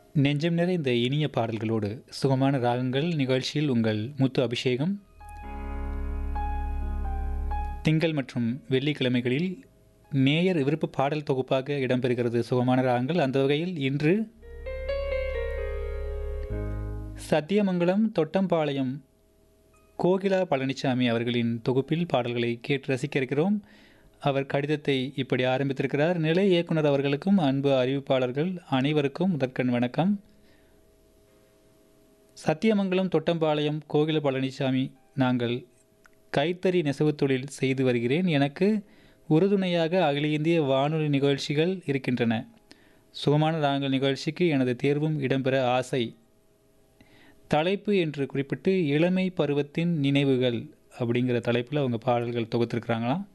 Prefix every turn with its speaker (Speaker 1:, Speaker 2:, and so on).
Speaker 1: நெஞ்சம் நிறைந்த இனிய பாடல்களோடு சுகமான ராகங்கள் நிகழ்ச்சியில் உங்கள் முத்து அபிஷேகம் திங்கள் மற்றும் வெள்ளிக்கிழமைகளில் நேயர் விருப்ப பாடல் தொகுப்பாக இடம்பெறுகிறது சுகமான ராகங்கள் அந்த வகையில் இன்று சத்தியமங்கலம் தொட்டம்பாளையம் கோகிலா பழனிசாமி அவர்களின் தொகுப்பில் பாடல்களை கேட்டு ரசிக்க இருக்கிறோம் அவர் கடிதத்தை இப்படி ஆரம்பித்திருக்கிறார் நிலை இயக்குனர் அவர்களுக்கும் அன்பு அறிவிப்பாளர்கள் அனைவருக்கும் முதற்கண் வணக்கம் சத்தியமங்கலம் தொட்டம்பாளையம் கோகில பழனிசாமி நாங்கள் கைத்தறி நெசவு தொழில் செய்து வருகிறேன் எனக்கு உறுதுணையாக அகில இந்திய வானொலி நிகழ்ச்சிகள் இருக்கின்றன சுகமான ராகங்கள் நிகழ்ச்சிக்கு எனது தேர்வும் இடம்பெற ஆசை தலைப்பு என்று குறிப்பிட்டு இளமை பருவத்தின் நினைவுகள் அப்படிங்கிற தலைப்பில் அவங்க பாடல்கள் தொகுத்துருக்குறாங்களாம்